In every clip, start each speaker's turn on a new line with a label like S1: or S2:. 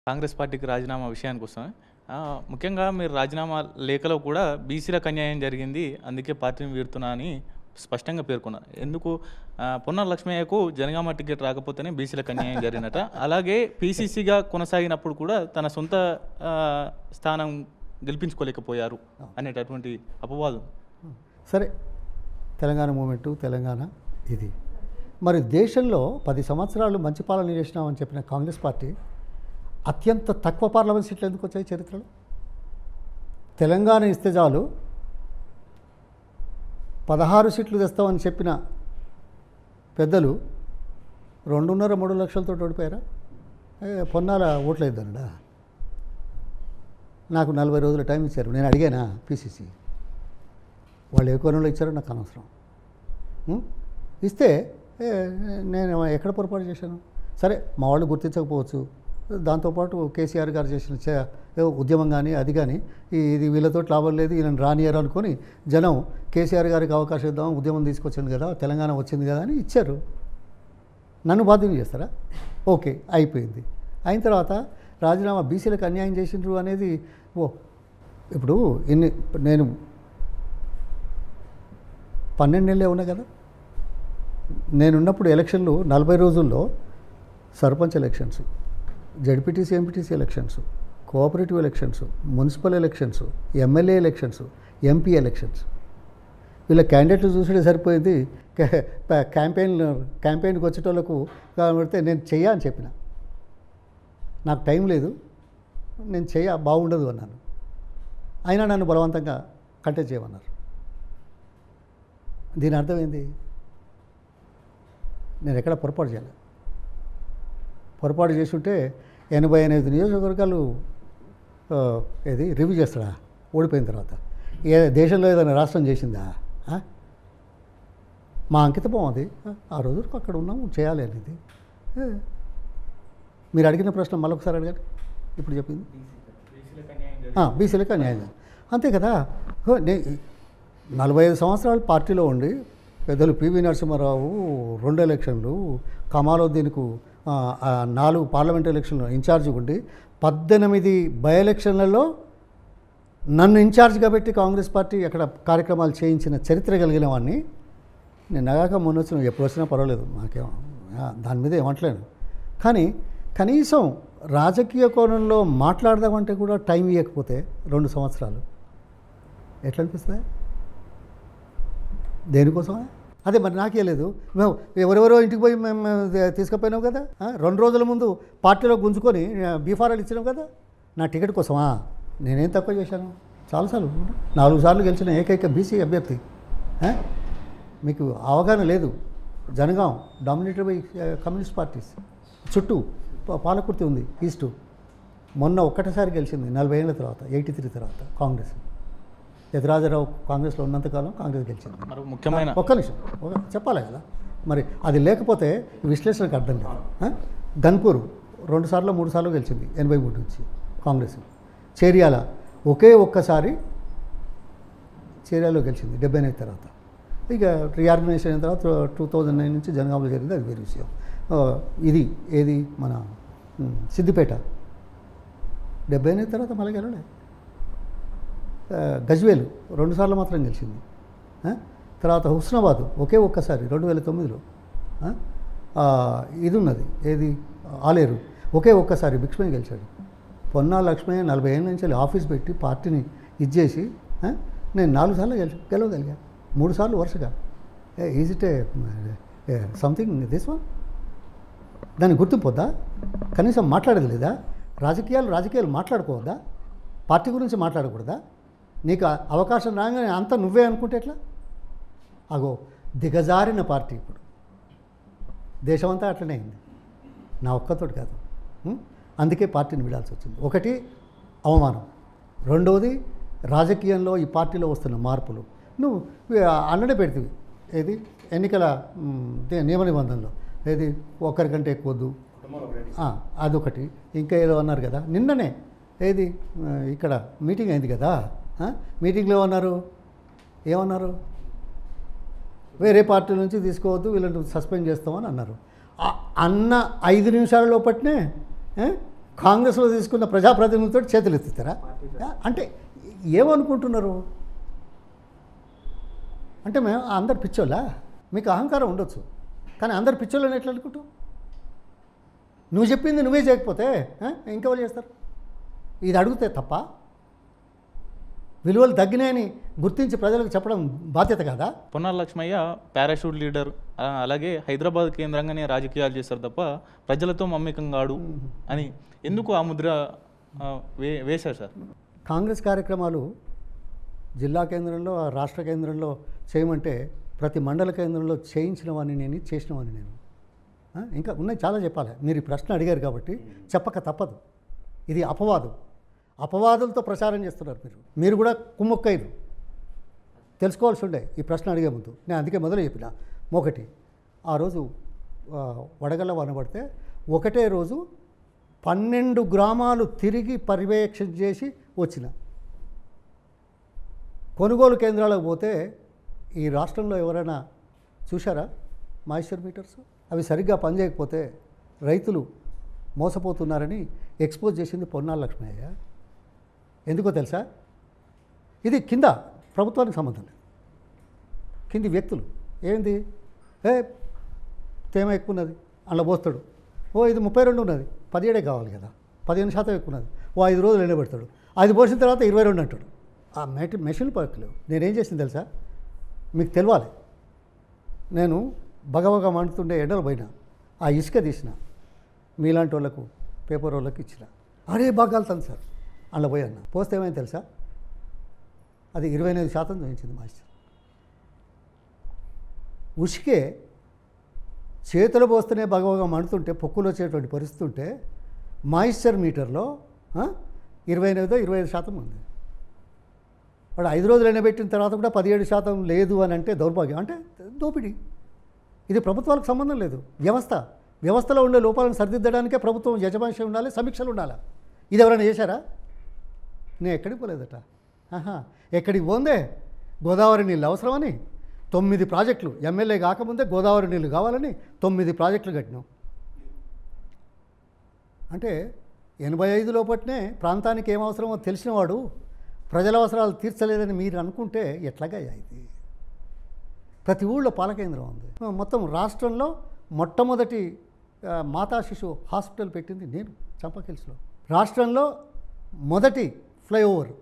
S1: కాంగ్రెస్ పార్టీకి రాజీనామా విషయానికి వస్తాం ఆ, ముఖ్యంగా మీరు రాజీనామా లేఖలో కూడా బీసీలకు అన్యాయం జరిగింది అందుకే పార్టీని వీడుతున్నా అని స్పష్టంగా పేర్కొన్నారు ఎందుకు ఆ, పొన్న లక్ష్మయ్యకు జనగామ టికెట్ రాకపోతేనే బీసీలకు అన్యాయం జరిగినట అలాగే పీసీసీగా కొనసాగినప్పుడు కూడా తన సొంత ఆ, స్థానం గెలిపించుకోలేకపోయారు అనేటటువంటి అపవాదం
S2: సరే తెలంగాణ మూమెంటు తెలంగాణ ఇది మరి దేశంలో పది సంవత్సరాలు మంచి పాలన చేసినామని చెప్పిన కాంగ్రెస్ పార్టీ అత్యంత తక్కువ పార్లమెంట్ సీట్లు ఎందుకు వచ్చాయి చరిత్రలో తెలంగాణ ఇస్తే చాలు పదహారు సీట్లు తెస్తామని చెప్పిన పెద్దలు రెండున్నర మూడు లక్షలతో ఓడిపోయారా ఏ, పొన్నాల ఓట్లేద్దనడా నాకు నలభై రోజుల టైం ఇచ్చారు నేను అడిగానా పీసీసీ వాళ్ళు ఏ కోణంలో ఇచ్చారో నాకు అనవసరం ఉం? ఇస్తే ఏ, నేను ఎక్కడ పొరపాటు చేశాను సరే మా వాళ్ళు గుర్తించకపోవచ్చు దాంతోపాటు కేసీఆర్ గారు చేసిన చే- ఏ ఉద్యమం కానీ అది కానీ ఈ- ఇది వీళ్ళతో లాభం లేదు ఈయన రానియరు అనుకొని జనం కేసీఆర్ గారికి అవకాశం ఇద్దాం ఉద్యమం తీసుకొచ్చింది కదా తెలంగాణ వచ్చింది కదా అని ఇచ్చారు నన్ను బాధ్యం చేస్తారా ఓకే అయిపోయింది అయిన తర్వాత రాజీనామా బీసీలకు అన్యాయం చేసిండ్రు అనేది ఓ ఇప్పుడు ఇన్ని నేను పన్నెండేళ్ళే ఉన్నా కదా నేనున్నప్పుడు ఎలక్షన్లు నలభై రోజుల్లో sarpanch elections ZPTC MPTC elections cooperative elections municipal elections MLA elections MP elections వీళ్ళ క్యాండిడేట్లు చూసుడే సరిపోయింది క్యా- ప- క్యాంపెయిన్ క్యాంపెయిన్కి వచ్చేటోళ్ళకు కాబట్టి నేను చెయ్య అని చెప్పిన నాకు టైం లేదు నేను చెయ్య బాగుండదు అన్నాను అయినా నన్ను బలవంతంగా కంటెస్ట్ చేయమన్నారు దీని అర్థం ఏంది నేను ఎక్కడ పొరపాటు చేయలేదు పొరపాటు చేసి ఉంటే ఎనభై ఎనిమిది నియోజకవర్గాలు ఆ, ఏది రివ్యూ చేస్తాడా ఓడిపోయిన తర్వాత ఏ దేశంలో ఏదైనా రాష్ట్రం చేసిందా ఆ? మా అంకిత బాగుంది ఆ రోజు అక్కడ ఉన్నాము చేయాలి అనేది ఏ. మీరు అడిగిన ప్రశ్న మరొకసారి అడగండి ఇప్పుడు చెప్పింది బీసీలకు అన్యాయం అంతే కదా హో, నే నలభై ఐదు సంవత్సరాలు పార్టీలో ఉండి పెద్దలు పివి నరసింహారావు రెండు ఎలక్షన్లు కమాలుద్దీన్కు ఆ, ఆ, నాలుగు పార్లమెంట్ ఎలక్షన్లు ఇన్ఛార్జ్ ఉండి పద్దెనిమిది బై ఎలక్షన్లలో నన్ను ఇన్ఛార్జ్గా పెట్టి కాంగ్రెస్ పార్టీ అక్కడ కార్యక్రమాలు చేయించిన చరిత్ర కలిగిన వాడిని నేను నగాక మొన్న వచ్చిన ఎప్పుడు వచ్చినా పర్వాలేదు నాకేం ఆ, దాని మీద ఏమంటలేను కానీ కనీసం రాజకీయ కోణంలో మాట్లాడదామంటే కూడా టైం ఇవ్వకపోతే రెండు సంవత్సరాలు ఎట్లా అనిపిస్తుంది దేనికోసమా అదే మరి నాకే లేదు మేము ఎవరెవరో ఇంటికి పోయి మేము మేము తీసుకుపోయినాం కదా ఆ, రెండు రోజుల ముందు పార్టీలో గుంజుకొని ఆ, బీఫారాలు ఇచ్చినాం కదా నా టికెట్ కోసమా నేనేం తక్కువ చేశాను చాలాసార్లు నాలుగు సార్లు గెలిచిన ఏకైక బీసీ అభ్యర్థి ఆ? మీకు అవగాహన లేదు Jangaon dominated by communist parties చుట్టూ పా- పాలకుర్తి ఉంది ఈస్టు మొన్న ఒక్కటేసారి గెలిచింది నలభై ఏళ్ళ తర్వాత ఎయిటీ త్రీ తర్వాత కాంగ్రెస్ యతిరాజరావు కాంగ్రెస్లో ఉన్నంతకాలం కాంగ్రెస్ గెలిచింది
S1: మరి ముఖ్యమైన
S2: ఒక్క నిమిషం ఒక- చెప్పాలి కదా మరి అది లేకపోతే విశ్లేషణకు అర్థం లేదు ఆ? గన్పూర్ రెండు సార్లు మూడు సార్లు గెలిచింది ఎనభై మూడు నుంచి కాంగ్రెస్ చేరియాల ఒకే ఒక్కసారి చేరియాలో గెలిచింది డెబ్బై ఎనిమిది తర్వాత ఇక రీఆర్గనైజేషన్ అయిన తర్వాత టూ థౌజండ్ నైన్ నుంచి జనగామలో జరిగింది అది వేరే విషయం ఆ, ఇది ఏది మన ఉమ్, సిద్దిపేట డెబ్బై ఎనిమిది తర్వాత మళ్ళీ గెలవలే ఆ, గజ్వేలు రెండుసార్లు మాత్రం గెలిచింది ఆ? తర్వాత హుస్నాబాద్ ఒకే ఒక్కసారి రెండు వేల తొమ్మిదిలో ఆ? ఆ, ఇది ఉన్నది ఏది ఆలేరు ఒకే ఒక్కసారి భిక్ష్మయ్య గెలిచాడు పొన్నా లక్ష్మయ్య నలభై ఏళ్ళ నుంచి ఆఫీస్ పెట్టి పార్టీని ఇచ్చేసి ఆ? నేను నాలుగు సార్లు గెలి గెలవగలిగా మూడు సార్లు వరుసగా is it a something this one దాన్ని గుర్తింపొద్దా కనీసం మాట్లాడేది లేదా రాజకీయాలు రాజకీయాలు మాట్లాడుకోవద్దా పార్టీ గురించి మాట్లాడకూడదా నీకు ఆ అవకాశం రాగానే అంతా నువ్వే అనుకుంటే ఎట్లా అగో దిగజారిన పార్టీ ఇప్పుడు దేశమంతా అట్లనే అయింది నా ఒక్కతోటి కాదు ఉం? అందుకే పార్టీని విడాల్సి వచ్చింది ఒకటి అవమానం రెండవది రాజకీయంలో ఈ పార్టీలో వస్తున్న మార్పులు నువ్వు అన్నడే పెడుతుంది ఏది ఎన్నికల ఉమ్, దే- నియమ నిబంధనలో ఏది ఒక్కరికంటే ఎక్కువద్దు ఆ, అదొకటి ఇంకా ఏదో అన్నారు కదా నిన్ననే ఏది ఆ, ఇక్కడ మీటింగ్ అయింది కదా ఆ? మీటింగ్లో ఏమన్నారు ఏమన్నారు వేరే పార్టీ నుంచి తీసుకోవద్దు వీళ్ళని సస్పెండ్ చేస్తామని అన్నారు ఆ అన్న ఐదు నిమిషాల లోపట్నే ఏ, కాంగ్రెస్లో తీసుకున్న ప్రజాప్రతినిధులతో చేతులు ఎత్తుతారా అంటే ఏమనుకుంటున్నారు అంటే మేము అందరు పిచ్చోళ్ళా మీకు అహంకారం ఉండొచ్చు కానీ అందరు పిచ్చోళ్ళని ఎట్లా అనుకుంటావు నువ్వు చెప్పింది నువ్వే చేయకపోతే ఆ, ఇంకెవరు చేస్తారు ఇది అడిగితే తప్ప విలువలు తగ్గినాయని గుర్తించి ప్రజలకు చెప్పడం బాధ్యత కాదా
S1: పొన్నాల లక్ష్మయ్య పారాషూట్ లీడర్ ఆ, అలాగే హైదరాబాద్ కేంద్రంగానే రాజకీయాలు చేస్తారు తప్ప ప్రజలతో మమ్మకం కాడు అని ఎందుకు ఆ ముద్ర ఆ, వే వేశారు సార్
S2: కాంగ్రెస్ కార్యక్రమాలు జిల్లా కేంద్రంలో ఆ రాష్ట్ర కేంద్రంలో చేయమంటే ప్రతి మండల కేంద్రంలో చేయించిన వాడిని నేను చేసిన వాడిని నేను ఆ, ఇంకా ఉన్నాయి చాలా చెప్పాలి మీరు ఈ ప్రశ్న అడిగారు కాబట్టి చెప్పక తప్పదు ఇది అపవాదం అపవాదులతో ప్రచారం చేస్తున్నారు మీరు మీరు కూడా కుమ్మక్కైదు తెలుసుకోవాల్సి ఉండే ఈ ప్రశ్న అడిగే ముందు నేను అందుకే మొదలు చెప్పిన ఒకటి ఆ రోజు ఆ, వడగళ్ళ వాన పడితే ఒకటే రోజు పన్నెండు గ్రామాలు తిరిగి పర్యవేక్షణ చేసి వచ్చిన కొనుగోలు కేంద్రాలకు పోతే ఈ రాష్ట్రంలో ఎవరైనా చూశారా మాయిశ్చర్ మీటర్స్ అవి సరిగ్గా పనిచేయకపోతే రైతులు మోసపోతున్నారని ఎక్స్పోజ్ చేసింది పొన్నాల లక్ష్మయ్య ఎందుకో తెలుసా ఇది కింద ప్రభుత్వానికి సంబంధం లేదు కింది వ్యక్తులు ఏంది ఏ తేమ ఎక్కువ ఉన్నది అందులో పోస్తాడు ఓ ఇది ముప్పై రెండు ఉన్నది పదిహేడే కావాలి కదా పదిహేను శాతం ఎక్కువ ఉన్నది ఓ ఐదు రోజులు ఎండబెడతాడు ఐదు పోసిన తర్వాత ఇరవై రెండు అంటాడు ఆ మెటి మెషిన్ పక్కలేవు నేనేం చేసింది తెలుసా మీకు తెలవాలి నేను బగబగ మండుతుండే ఎండలు పోయినా ఆ ఇసుక తీసిన మీలాంటి వాళ్ళకు పేపర్ వాళ్ళకి ఇచ్చిన అరే బాగా వెళ్తాను సార్ అందులో పోయి అన్న పోస్తే ఏమైంది తెలుసా అది ఇరవై ఎనిమిది శాతం చూపించింది మాస్టర్ ఉసికే చేతులు పోస్తేనే బగబగ మండుతుంటే పొక్కులు వచ్చేటువంటి పరిస్థితి ఉంటే మాయిశ్చర్ మీటర్లో ఆ, ఇరవై ఎనిమిదో ఇరవై ఐదు శాతం ఉంది వాడు ఐదు రోజులు ఎండబెట్టిన తర్వాత కూడా పదిహేడు శాతం లేదు అని అంటే దౌర్భాగ్యం అంటే దోపిడీ ఇది ప్రభుత్వాలకు సంబంధం లేదు వ్యవస్థ వ్యవస్థలో ఉండే లోపాలను సరిదిద్దడానికే ప్రభుత్వం యజమాని ఉండాలి సమీక్షలు ఉండాలి ఇది ఎవరైనా చేశారా నేను ఎక్కడికి పోలేదట ఆహా ఎక్కడికి పోందే గోదావరి నీళ్ళు అవసరమని తొమ్మిది ప్రాజెక్టులు ఎమ్మెల్యే కాకముందే గోదావరి నీళ్ళు కావాలని తొమ్మిది ప్రాజెక్టులు కట్టినాం అంటే ఎనభై ఐదు లోపట్నే ప్రాంతానికి ఏం అవసరమో తెలిసినవాడు ప్రజల అవసరాలు తీర్చలేదని మీరు అనుకుంటే ఎట్లాగా ఇది ప్రతి ఊళ్ళో పాలకేంద్రం ఉంది మొత్తం రాష్ట్రంలో మొట్టమొదటి ఆ, మాతా శిశు హాస్పిటల్ పెట్టింది నేను చంపకెల్స్లో రాష్ట్రంలో మొదటి ఫ్లైఓవర్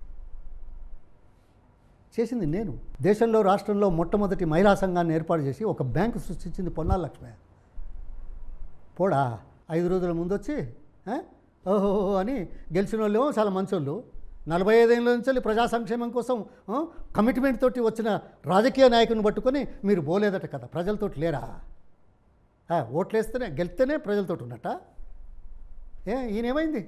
S2: చేసింది నేను దేశంలో రాష్ట్రంలో మొట్టమొదటి మహిళా సంఘాన్ని ఏర్పాటు చేసి ఒక బ్యాంకు సృష్టించింది పొన్నాల లక్ష్మయ్య పోడా ఐదు రోజుల ముందు వచ్చి ఆ, ఓహో అని గెలిచిన వాళ్ళు చాలా మంచోళ్ళు నలభై ఐదేళ్ళ నుంచి ప్రజా సంక్షేమం కోసం ఆ, కమిట్మెంట్ తోటి వచ్చిన రాజకీయ నాయకుని పట్టుకొని మీరు పోలేదట కదా ప్రజలతోటి లేరా ఆ, ఓట్లేస్తేనే గెలిస్తేనే ప్రజలతోటి ఉన్నట్ట ఏ ఈయనేమైంది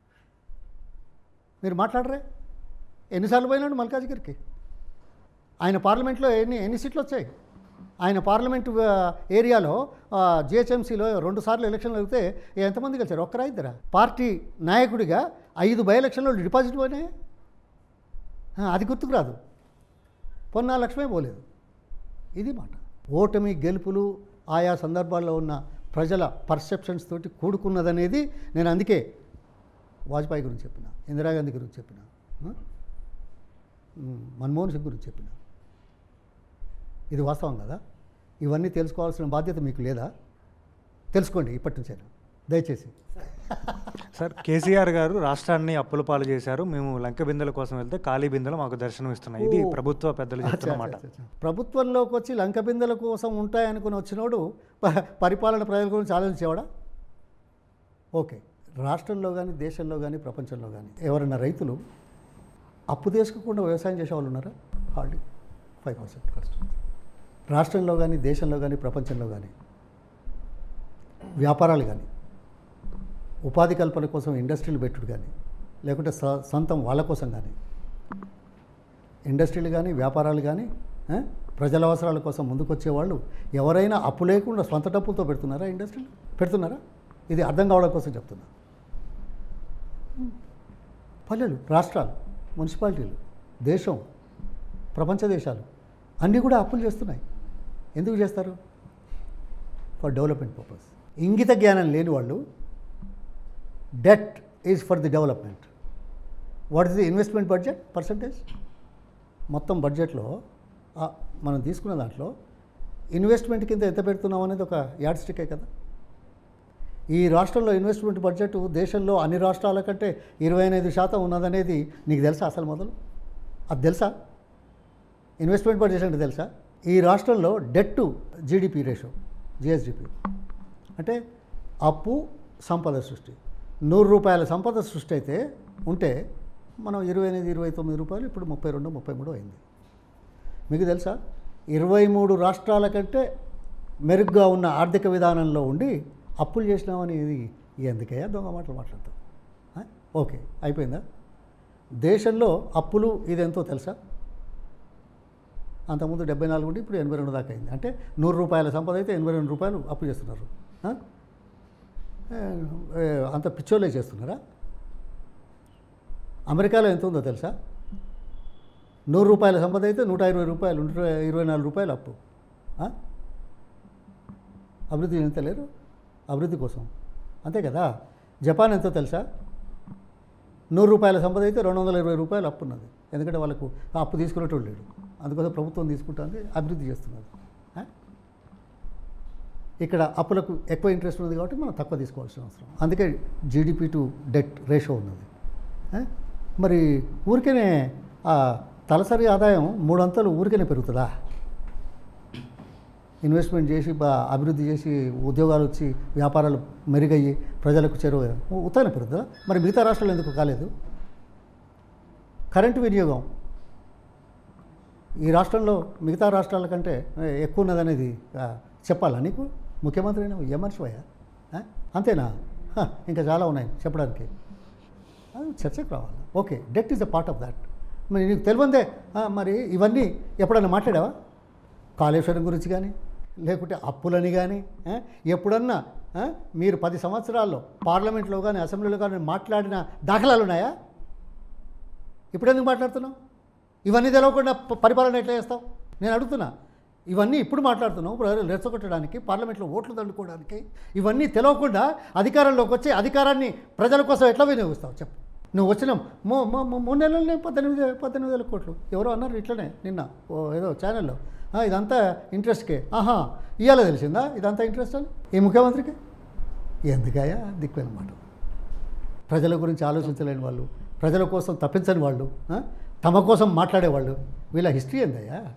S2: మీరు మాట్లాడరే ఎన్నిసార్లు పోయినాడు మల్కాజ్గిరికి ఆయన పార్లమెంట్లో ఎన్ని ఎన్ని సీట్లు వచ్చాయి ఆయన పార్లమెంటు ఆ, ఏరియాలో జిహెచ్ఎంసీలో రెండు సార్లు ఎలక్షన్లు జరిగితే ఎంతమంది గెలిచారు ఒక్కరా ఇద్దరా పార్టీ నాయకుడిగా ఐదు బై ఎలక్షన్లో డిపాజిట్ పోయినాయి ఆ, అది గుర్తుకు రాదు పొన్నా లక్ష్మే పోలేదు ఇది మాట ఓటమి గెలుపులు ఆయా సందర్భాల్లో ఉన్న ప్రజల పర్సెప్షన్స్ తోటి కూడుకున్నదనేది నేను అందుకే వాజ్పేయి గురించి చెప్పిన ఇందిరాగాంధీ గురించి చెప్పిన ఆ? ఉమ్, మన్మోహన్ సింగ్ గురించి చెప్పిన ఇది వాస్తవం కదా ఇవన్నీ తెలుసుకోవాల్సిన బాధ్యత మీకు లేదా తెలుసుకోండి ఇప్పటి నుంచైనా దయచేసి
S3: సార్ కేసీఆర్ గారు రాష్ట్రాన్ని అప్పుల పాలు చేశారు మేము లంక బిందెల కోసం వెళ్తే ఖాళీ బిందెలు మాకు దర్శనం ఇస్తున్నాయి ఇది
S2: ఓ.
S3: ప్రభుత్వ పెద్దలు
S2: అచ్చా,
S3: చెప్తున్నమాట
S2: అచ్చా, అచ్చా. ప్రభుత్వంలోకి వచ్చి లంక బిందెల కోసం ఉంటాయనుకుని వచ్చినోడు ప- పరిపాలన ప్రజల గురించి ఆలోచించేవాడా ఓకే రాష్ట్రంలో కానీ దేశంలో కానీ ప్రపంచంలో కానీ ఎవరైనా రైతులు అప్పు తీసుకోకుండా వ్యవసాయం చేసే వాళ్ళు ఉన్నారా హార్డ్లీ ఫైవ్ పర్సెంట్ ఫస్ట్ రాష్ట్రంలో కానీ దేశంలో కానీ ప్రపంచంలో కానీ వ్యాపారాలు కానీ ఉపాధి కల్పన కోసం ఇండస్ట్రీలు పెట్టుడు కానీ లేకుంటే స- సొంతం వాళ్ళ కోసం కానీ ఇండస్ట్రీలు కానీ వ్యాపారాలు కానీ ఆ, ప్రజల అవసరాల కోసం ముందుకొచ్చే వాళ్ళు ఎవరైనా అప్పు లేకుండా సొంత డబ్బులతో పెడుతున్నారా ఇండస్ట్రీలు పెడుతున్నారా ఇది అర్థం కావడం కోసం చెప్తున్నా పల్లెలు రాష్ట్రాలు మున్సిపాలిటీలు దేశం ప్రపంచ దేశాలు అన్నీ కూడా అప్పులు చేస్తున్నాయి ఎందుకు చేస్తారు ఫర్ డెవలప్మెంట్ పర్పస్ ఇంగిత జ్ఞానం లేని వాళ్ళు debt is for the development what is the investment budget percentage మొత్తం బడ్జెట్లో ఆ, మనం తీసుకున్న దాంట్లో ఇన్వెస్ట్మెంట్ కింద ఎంత పెడుతున్నాం అనేది ఒక యాడ్ స్టికే కదా ఈ రాష్ట్రంలో ఇన్వెస్ట్మెంట్ బడ్జెట్ దేశంలో అన్ని రాష్ట్రాల కంటే ఇరవై ఎనిమిది శాతం ఉన్నదనేది నీకు తెలుసా అసలు మొదలు అది తెలుసా ఇన్వెస్ట్మెంట్ బడ్జెట్ అంటే తెలుసా ఈ రాష్ట్రంలో debt to GDP ratio GSDP అంటే అప్పు సంపద సృష్టి నూరు రూపాయల సంపద సృష్టి అయితే ఉంటే మనం ఇరవై ఎనిమిది ఇరవై తొమ్మిది రూపాయలు ఇప్పుడు ముప్పై రెండు ముప్పై మూడు అయింది మీకు తెలుసా ఇరవై మూడు రాష్ట్రాల కంటే మెరుగ్గా ఉన్న ఆర్థిక విధానంలో ఉండి అప్పులు చేసినామని ఇది ఎందుకయ్యా దొంగ మాటలు మాట్లాడతాం ఆ? ఓకే అయిపోయిందా దేశంలో అప్పులు ఇది ఎంతో తెలుసా అంతకుముందు డెబ్బై నాలుగు ఉండి ఇప్పుడు ఎనభై రెండు దాకా అయింది అంటే నూరు రూపాయల సంపద అయితే ఎనభై రెండు రూపాయలు అప్పు చేస్తున్నారు ఆ? ఏ, ఏ, అంత పిచ్చోళ్ళే చేస్తున్నారా అమెరికాలో ఎంత ఉందో తెలుసా నూరు రూపాయల సంపద అయితే నూట ఇరవై రూపాయలు నూట ఇరవై నాలుగు రూపాయలు అప్పు ఆ? అభివృద్ధి చెందుతలేరు అభివృద్ధి కోసం అంతే కదా జపాన్ ఎంతో తెలుసా నూరు రూపాయల సంపద అయితే రెండు వందల ఇరవై రూపాయలు అప్పు ఉన్నది ఎందుకంటే వాళ్ళకు ఆ అప్పు తీసుకునేటోడు లేడు అందుకోసం ప్రభుత్వం తీసుకుంటుంది అభివృద్ధి చేస్తున్నది ఆ? ఇక్కడ అప్పులకు ఎక్కువ ఇంట్రెస్ట్ ఉన్నది కాబట్టి మనం తక్కువ తీసుకోవాల్సిన అవసరం అందుకే జీడిపి టు డెట్ రేషో ఉన్నది ఆ? మరి ఊరికనే ఆ తలసరి ఆదాయం మూడంతలు ఊరికనే పెరుగుతుందా ఇన్వెస్ట్మెంట్ చేసి బా అభివృద్ధి చేసి ఉద్యోగాలు వచ్చి వ్యాపారాలు మెరుగయ్యి ప్రజలకు చేరువ ఉత్తాన పెరుగుతుందా మరి మిగతా రాష్ట్రాలు ఎందుకు కాలేదు కరెంటు వినియోగం ఈ రాష్ట్రంలో మిగతా రాష్ట్రాల కంటే ఏ, ఎక్కువ ఉన్నదనేది ఆ, చెప్పాలా నీకు ముఖ్యమంత్రి అయినా ఏ మనిషివయ్యా ఆ? అంతేనా హ, ఇంకా చాలా ఉన్నాయి చెప్పడానికి అది చర్చకు రావాలి okay debt is a part of that మరి నీకు తెలియందే ఆ, మరి ఇవన్నీ ఎప్పుడన్నా మాట్లాడావా కాళేశ్వరం గురించి కానీ లేకుంటే అప్పులని కానీ ఆ, ఎప్పుడన్నా ఆ, మీరు పది సంవత్సరాల్లో పార్లమెంట్లో కానీ అసెంబ్లీలో కానీ మాట్లాడిన దాఖలాలు ఉన్నాయా ఇప్పుడు ఎందుకు మాట్లాడుతున్నావు ఇవన్నీ తెలవకుండా ప- పరిపాలన ఎట్లా చేస్తావు నేను అడుగుతున్నా ఇవన్నీ ఇప్పుడు మాట్లాడుతున్నావు ఇప్పుడు రెచ్చగొట్టడానికి పార్లమెంట్లో ఓట్లు దండుకోవడానికి ఇవన్నీ తెలవకుండా అధికారంలోకి వచ్చి అధికారాన్ని ప్రజల కోసం ఎట్లా వినియోగిస్తావు చెప్పు నువ్వు వచ్చిన మూ మూ- మూ- మూడు నెలలనే పద్దెనిమిది పద్దెనిమిది వేల కోట్లు ఎవరో అన్నారు ఇట్లనే నిన్న ఓ ఏదో ఛానల్లో "ఆ, ఇదంతా ఇంట్రెస్ట్కే ఆహా ఇవాళ తెలిసిందా ఇదంతా ఇంట్రెస్ట్ అని ఈ ముఖ్యమంత్రికి ఎందుకయ్యా దిక్కువెళ్ళమాట ప్రజల గురించి ఆలోచించలేని వాళ్ళు ప్రజల కోసం తప్పించని వాళ్ళు ఆ? తమ కోసం మాట్లాడేవాళ్ళు వీళ్ళ హిస్టరీ ఏందయ్యా